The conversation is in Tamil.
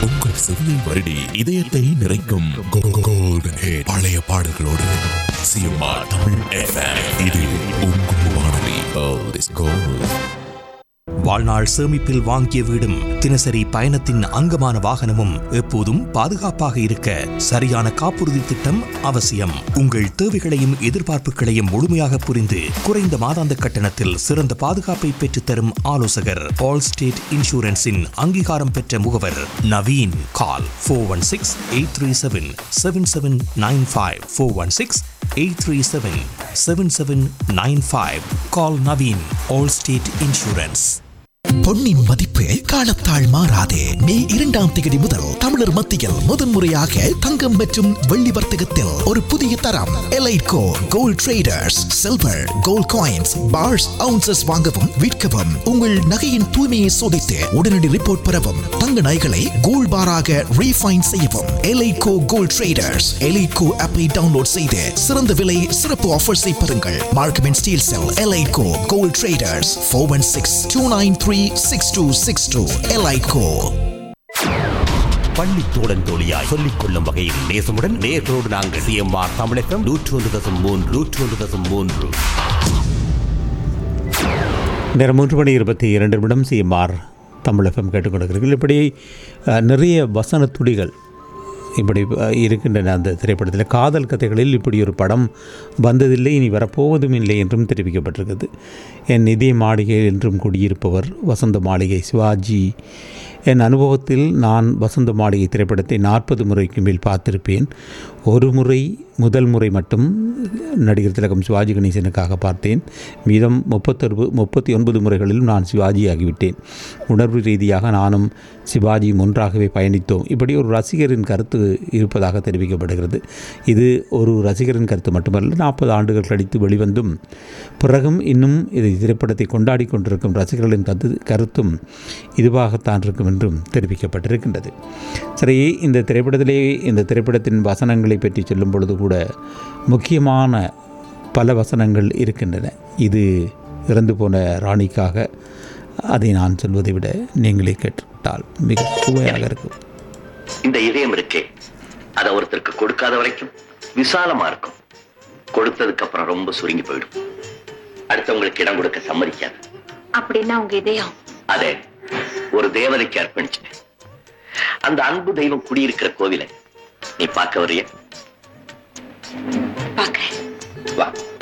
உங்கள் செவியை வருடி இதயத்தை நிறைக்கும் கோல்டன் ஹிட் பழைய பாடல்களோடு சிஎம்ஆர் தமிழ் FM. இது உங்கள் வானொலி Old is gold. வாழ்நாள் சேமிப்பில் வாங்கிய வீடும் தினசரி பயணத்தின் அங்கமான வாகனமும் எப்போதும் பாதுகாப்பாக இருக்க சரியான காப்புறுதி திட்டம் அவசியம் உங்கள் தேவைகளையும் எதிர்பார்ப்புகளையும் முழுமையாக புரிந்து குறைந்த மாதாந்த கட்டணத்தில் சிறந்த பாதுகாப்பை பெற்றுத்தரும் ஆலோசகர் ஆல் ஸ்டேட் இன்சூரன்ஸின் அங்கீகாரம் பெற்ற முகவர் Naveen call four one six eight three seven seven seven nine five four one six eight three seven seven seven nine five call Naveen all state insurance பொன்னின் மதிப்பு காலத்தால் மாறாதே மே இரண்டாம் தேதி முதல் தமிழர் மத்தியில் முதன்முறையாக தங்கம் மற்றும் வெள்ளி வர்த்தகத்தில் ஒரு புதிய தரம் Elitco gold traders silver gold coins bars ounces வாங்கவும் விற்கவும் உங்கள் நகையின் தூய்மையை சோதித்து உடனடி ரிப்போர்ட் பெறவும் தங்க நகைகளை கோல்ட் பாராக ரீஃபைன் செய்யவும் எலைட்கோ கோல்ட் ட்ரேடர்ஸ் எலைட்கோ ஆப்பை டவுன்லோட் செய்து சிறந்த விலை சிறப்பு ஆஃபர்ஸை பெறுங்கள் மார்க்கமெண்ட் ஸ்டீல் செல் Elitco gold traders four one six two nine three six two six two Elitco பள்ளி தோழன் தோழியாய் சொல்லிக் கொள்ளும் வகையில் நேசமுடன் நேர்களோடு நாங்கள் சிஎம்ஆர் தமிழகம் நூற்றி ஒன்று தசம் மூன்று நூற்றி ஒன்று தசம் மூன்று நேரம் மூன்று மணி இருபத்தி இரண்டு நிமிடம் சிஎம்ஆர் தமிழகம் கேட்டுக்கொண்டிருக்கிறீர்கள் இப்படி அஹ், நிறைய வசன துளிகள் இப்படி அஹ், இருக்கின்றன அந்த திரைப்படத்தில் காதல் கதைகளில் இப்படி ஒரு படம் வந்ததில்லை இனி வரப்போவதும் இல்லை என்றும் தெரிவிக்கப்பட்டிருக்கிறது என் இதய மாளிகையில் என்றும் குடியிருப்பவர் வசந்த மாளிகை சிவாஜி என் அனுபவத்தில் நான் வசந்த மாளிகை திரைப்படத்தை நாற்பது முறைக்கு மேல் பார்த்திருப்பேன் ஒரு முறை முதல் முறை மட்டும் நடிகர் திலகம் சிவாஜி கணேசனுக்காக பார்த்தேன் மீதம் முப்பத்தொரு முப்பத்தி ஒன்பது முறைகளிலும் நான் சிவாஜி ஆகிவிட்டேன் உணர்வு ரீதியாக நானும் சிவாஜியும் ஒன்றாகவே பயணித்தோம் இப்படி ஒரு ரசிகரின் கருத்து இருப்பதாக தெரிவிக்கப்படுகிறது இது ஒரு ரசிகரின் கருத்து மட்டுமல்ல நாற்பது ஆண்டுகள் கழித்து வெளிவந்தும் பிறகும் இன்னும் இது திரைப்படத்தை கொண்டாடி கொண்டிருக்கும் ரசிகர்களின் கருத்து கருத்தும் இதுவாகத்தான் இருக்கும் என்றும் தெரிவிக்கப்பட்டிருக்கின்றது சரி இந்த திரைப்படத்திலே இந்த திரைப்படத்தின் வசனங்களை பற்றி சொல்லும் பொழுது கூட முக்கியமான பல வசனங்கள் இருக்கின்றன இது இறந்து போன ராணிக்காக அதை நான் சொல்வதை விட நீங்களே கேட்டுவிட்டால் மிக சுவையாக இருக்கும் இந்த இதயம் இருக்கே அதை ஒருத்தருக்கு கொடுக்காத வரைக்கும் விசாலமா இருக்கும் கொடுத்ததுக்கு அப்புறம் ரொம்ப சுருங்கி போயிடும் அடுத்தவங்களுக்கு இடம் கொடுக்க சம்மதிக்காது அப்படின்னா உங்க இதயம் அதே ஒரு தேவதைக்கு அர்ப்பணிச்சேன் அந்த அன்பு தெய்வம் குடியிருக்கிற கோவிலை நீ பார்க்க வரிய பாக்குறேன் வா